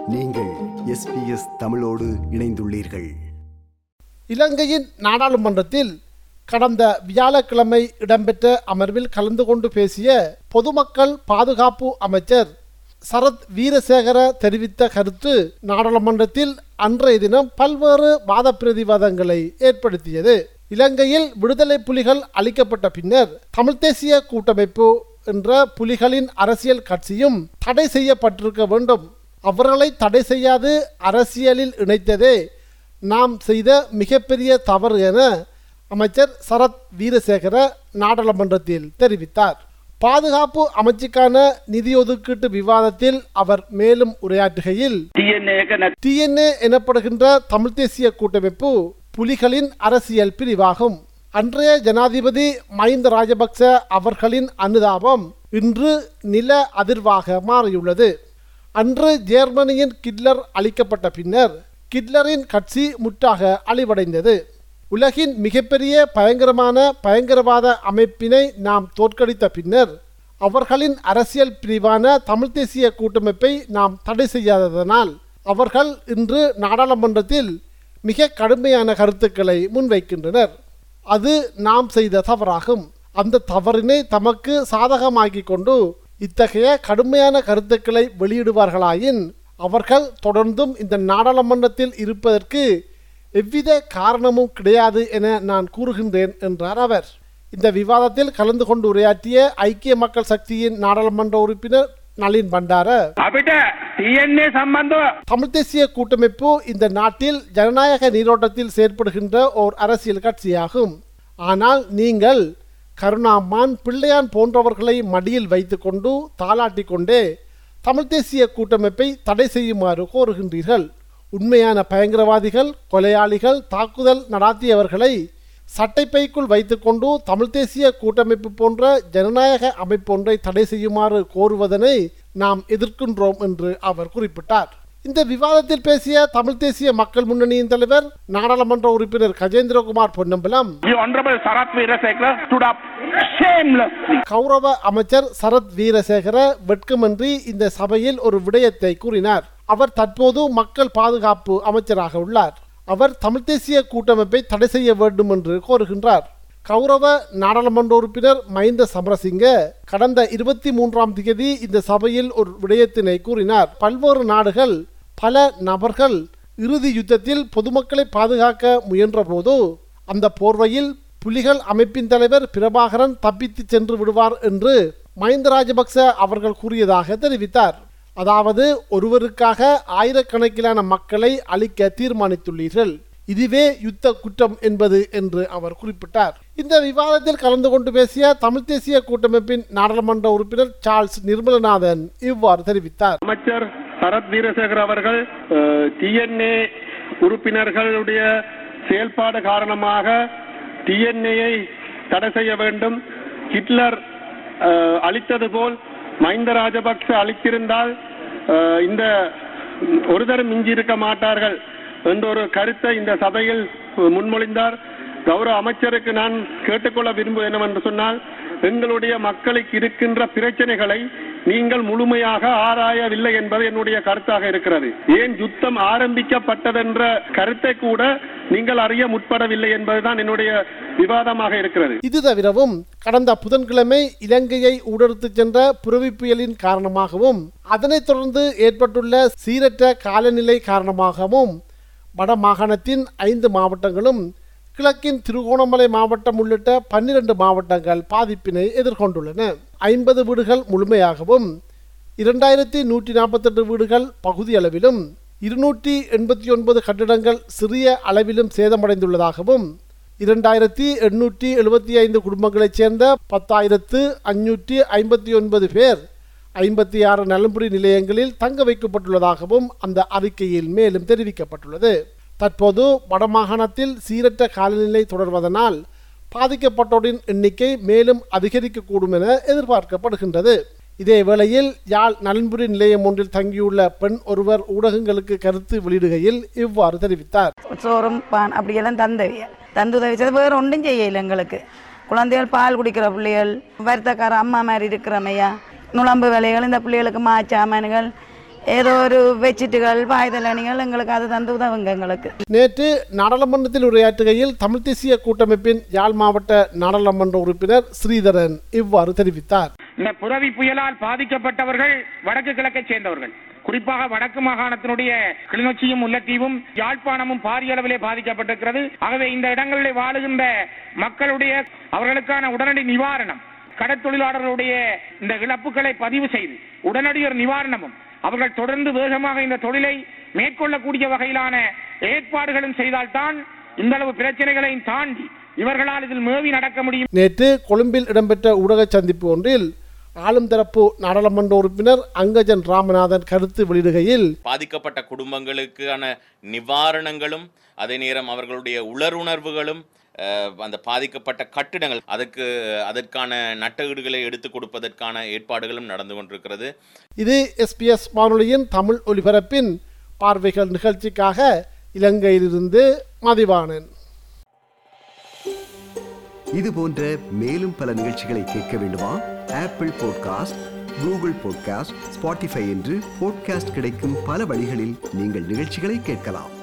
நீங்கள் எஸ்பிஎஸ் தமிழோடு இணைந்துள்ளீர்கள் இலங்கையின் நாடாளுமன்றத்தில் கடந்த வியாழக்கிழமை இடம்பெற்ற அமர்வில் கலந்து கொண்டு பேசிய பொதுமக்கள் பாதுகாப்பு அமைச்சர் சரத் வீரசேகர தெரிவித்த கருத்து நாடாளுமன்றத்தில் அன்றைய தினம் பல்வேறு வாத பிரதிவாதங்களை ஏற்படுத்தியது இலங்கையில் விடுதலை புலிகள் அளிக்கப்பட்ட பின்னர் தமிழ்த் தேசிய கூட்டமைப்பு என்ற புலிகளின் அரசியல் கட்சியும் தடை செய்யப்பட்டிருக்க வேண்டும் அவர்களை தடை செய்யாது அரசியலில் இணைத்ததே நாம் செய்த மிகப்பெரிய தவறு என அமைச்சர் சரத் வீரசேகர நாடாளுமன்றத்தில் தெரிவித்தார் பாதுகாப்பு அமைச்சுக்கான நிதி ஒதுக்கீட்டு விவாதத்தில் அவர் மேலும் உரையாற்றுகையில் DNA එක නැත් டிஎன்ஏ எனப்படுகின்ற தமிழ் தேசிய கூட்டமைப்பு புலிகளின் அரசியல் பிரிவாகும் அன்றைய ஜனாதிபதி மஹிந்த ராஜபக்ச அவர்களின் அனுதாபம் இன்று நில அதிர்வாக மாறியுள்ளது அன்று ஜெர்மனியின் கிட்லர் அளிக்கப்பட்ட பின்னர் கிட்லரின் கட்சி முற்றாக அழிவடைந்தது உலகின் மிகப்பெரிய பயங்கரமான பயங்கரவாத அமைப்பினை நாம் தோற்கடித்த பின்னர் அவர்களின் அரசியல் பிரிவான தமிழ் தேசிய கூட்டமைப்பை நாம் தடை செய்யாததனால் அவர்கள் இன்று நாடாளுமன்றத்தில் மிக கடுமையான கருத்துக்களை முன்வைக்கின்றனர் அது நாம் செய்த தவறாகும் அந்த தவறினை தமக்கு சாதகமாக்கிக் கொண்டு இத்தகைய கடுமையான கருத்துக்களை வெளியிடுவார்களாயின் அவர்கள் தொடர்ந்தும் இந்த நாடாளுமன்றத்தில் இருப்பதற்கு எவ்வித காரணமும் கிடையாது என நான் கூறுகின்றேன் என்றார் அவர் இந்த விவாதத்தில் கலந்து கொண்டு உரையாற்றிய ஐக்கிய மக்கள் சக்தியின் நாடாளுமன்ற உறுப்பினர் நளின் பண்டார අපිට තියෙන්නේ සම්බන්ධව தமிழ் தேசிய கூட்டமைப்பு இந்த நாட்டில் ஜனநாயக நீரோட்டத்தில் செயற்படுகின்ற ஓர் அரசியல் கட்சியாகும் ஆனால் நீங்கள் கருணாமான் பிள்ளையான் போன்றவர்களை மடியில் வைத்துக்கொண்டு தாளாட்டிக் கொண்டே தமிழ் தேசிய கூட்டமைப்பை தடை செய்யுமாறு கோருகின்றீர்கள் உண்மையான பயங்கரவாதிகள் கொலையாளிகள் தாக்குதல் நடாத்தியவர்களை சட்டைப்பைக்குள் வைத்துக்கொண்டு தமிழ் தேசிய கூட்டமைப்பு போன்ற ஜனநாயக அமைப்பொன்றை தடை செய்யுமாறு கோருவதனை நாம் எதிர்க்கின்றோம் என்று அவர் குறிப்பிட்டார் இந்த விவாதத்தில் பேசிய தமிழ் தேசிய மக்கள் முன்னணியின் தலைவர் நாடாளுமன்ற உறுப்பினர் Gajendrakumar Ponnambalam the honorable Sarath Veerasekara stood up shamelessly கௌரவ அமைச்சர் சரத் வீரசேகர வெட்கமின்றி இந்த சபையில் ஒரு விடயத்தை கூறினார் அவர் தற்போது மக்கள் பாதுகாப்பு அமைச்சராக உள்ளார் அவர் தமிழ் தேசிய கூட்டமைப்பை தடை செய்ய வேண்டும் என்று கோருகின்றார் கௌரவ நாடாளுமன்ற உறுப்பினர் மஹிந்த சமரசிங்க கடந்த இருபத்தி மூன்றாம் தேதி இந்த சபையில் ஒரு விடயத்தினை கூறினார் பல்வேறு நாடுகள் பல நபர்கள் இறுதி யுத்தத்தில் பொதுமக்களை பாதுகாக்க முயன்றபோது அந்த போர்வையில் புலிகள் அமைப்பின் தலைவர் பிரபாகரன் தப்பித்து சென்று விடுவார் என்று மஹிந்த ராஜபக்ச அவர்கள் கூறியதாக தெரிவித்தார் அதாவது ஒருவருக்காக ஆயிரக்கணக்கிலான மக்களை அழிக்க தீர்மானித்துள்ளீர்கள் இதுவே யுத்த குற்றம் என்பது என்று அவர் குறிப்பிட்டார் இந்த விவாதத்தில் கலந்து கொண்டு பேசிய தமிழ் தேசிய கூட்டமைப்பின் நாடாளுமன்ற உறுப்பினர் சார்ல்ஸ் நிர்மலநாதன் இவ்வாறு தெரிவித்தார் அமைச்சர் சரத் வீரசேகர் அவர்கள் டிஎன்ஏ உறுப்பினர்களுடைய செயல்பாடு காரணமாக டிஎன்ஏயை தடை செய்ய வேண்டும் ஹிட்லர் அஹ், அளித்தது போல் மஹிந்த ராஜபக்ச அளித்திருந்தால் அஹ், இந்த ஒருதரும் மிஞ்சி இருக்க மாட்டார்கள் என்ற ஒரு கருத்தை இந்த சபையில் முன்மொழிந்தார் கௌரவ அமைச்சருக்கு நான் கேட்டுக்கொள்ள விரும்புவது என்னவென்று சொன்னால் எங்களுடைய மக்களுக்கு இருக்கின்ற பிரச்சனைகளை நீங்கள் முழுமையாக ஆராயவில்லை என்பது என்னுடைய கருத்தாக இருக்கிறது ஏன் யுத்தம் ஆரம்பிக்கப்பட்டதென்ற கருத்தை கூட நீங்கள் அறிய முற்படவில்லை என்பதுதான் என்னுடைய விவாதமாக இருக்கிறது இது தவிரவும் கடந்த புதன்கிழமை இலங்கையை ஊடறுத்துச் சென்ற புரவி புயலின் காரணமாகவும் அதனைத் தொடர்ந்து ஏற்பட்டுள்ள சீரற்ற காலநிலை காரணமாகவும் வட மாகாணத்தின் ஐந்து மாவட்டங்களும் கிழக்கின் திருகோணமலை மாவட்டம் உள்ளிட்ட பன்னிரண்டு மாவட்டங்கள் பாதிப்பினை எதிர்கொண்டுள்ளன ஐம்பது வீடுகள் முழுமையாகவும் இரண்டாயிரத்தி நூற்றி நாற்பத்தெட்டு வீடுகள் பகுதியளவிலும் இருநூற்றி எண்பத்தி ஒன்பது கட்டிடங்கள் சிறிய அளவிலும் சேதமடைந்துள்ளதாகவும் இரண்டாயிரத்தி எண்ணூற்றி எழுபத்தி ஐந்து குடும்பங்களைச் சேர்ந்த பத்தாயிரத்து அஞ்சூற்றி ஐம்பத்தி ஒன்பது பேர் ஐம்பத்தி ஆறு நலம்புரி நிலையங்களில் தங்க வைக்கப்பட்டுள்ளதாகவும் அந்த அறிக்கையில் மேலும் தெரிவிக்கப்பட்டுள்ளது தற்போது வடமாகாணத்தில் சீரற்ற காலநிலை தொடர்வதனால் பாதிக்கப்பட்டோரின் எண்ணிக்கை மேலும் அதிகரிக்கக்கூடும் என எதிர்பார்க்கப்படுகின்றது இதே வேளையில் யாழ் நலன்புரி நிலையம் ஒன்றில் தங்கியுள்ள பெண் ஒருவர் ஊடகங்களுக்கு கருத்து வெளியிடுகையில் இவ்வாறு தெரிவித்தார் சோறும் பான் அப்படியெல்லாம் தந்தவிய தந்து உதவிச்சது வேற ஒன்றும் செய்யல எங்களுக்கு குழந்தைகள் பால் குடிக்கிற பிள்ளைகள் வருத்தக்கார அம்மா மாதிரி இருக்கிறமையா நுழம்பு வேலைகள் இந்த பிள்ளைகளுக்கு மாச்சாமன்கள் ஏதோ ஒரு பெட்ஷீட்டுகள் பாய்தலணிகள் எங்களுக்கு அது தந்து உதவுங்க எங்களுக்கு நேற்று நாடாளுமன்றத்தில் உரையாற்றுகையில் தமிழ் தேசிய கூட்டமைப்பின் யாழ் மாவட்ட நாடாளுமன்ற உறுப்பினர் ஸ்ரீதரன் இவ்வாறு தெரிவித்தார் இந்த புரவி புயலால் பாதிக்கப்பட்டவர்கள் வடக்கு கிழக்கை சேர்ந்தவர்கள் குறிப்பாக வடக்கு மாகாணத்தினுடைய கிளிநொச்சியும் முல்லைத்தீவும் யாழ்ப்பாணமும் பாரிய அளவிலே பாதிக்கப்பட்டிருக்கிறது ஆகவே இந்த இடங்களிலே வாழுகின்ற மக்களுடைய அவர்களுக்கான உடனடி நிவாரணம் கடற்தொழிலாளர்களுடைய இந்த இழப்புகளை பதிவு செய்து உடனடி ஒரு நிவாரணமும் அவர்கள் தொடர்ந்து வேகமாக இந்த தொழிலை மேற்கொள்ளக்கூடிய வகையிலான ஏற்பாடுகளும் செய்தால்தான் இந்த அளவு பிரச்சனைகளையும் தாண்டி இவர்களால் இதில் மேவி நடக்க முடியும் நேற்று கொழும்பில் இடம்பெற்ற ஊடக சந்திப்பு ஒன்றில் ஆளும் தரப்பு நாடாளுமன்ற உறுப்பினர் அங்கஜன் ராமநாதன் கருத்து வெளியிடுகையில் பாதிக்கப்பட்ட குடும்பங்களுக்கான நிவாரணங்களும் அதே நேரம் அவர்களுடைய உணர்வுகளும் அஹ், அந்த பாதிக்கப்பட்ட கட்டிடங்கள் அதுக்கு அதற்கான நட்டஈடுகளை எடுத்துக் கொடுப்பதற்கான ஏற்பாடுகளும் நடந்து கொண்டிருக்கிறது இது எஸ்பிஎஸ் வானொலியின் தமிழ் ஒலிபரப்பின் பார்வைகள் நிகழ்ச்சிக்காக இலங்கையிலிருந்து மதிவாணன் இது போன்ற மேலும் பல நிகழ்ச்சிகளை கேட்க வேண்டுமா Apple podcast Google podcast Spotify என்று பாட்காஸ்ட் கிடைக்கும் பல வழிகளில் நீங்கள் நிகழ்ச்சிகளை கேட்கலாம்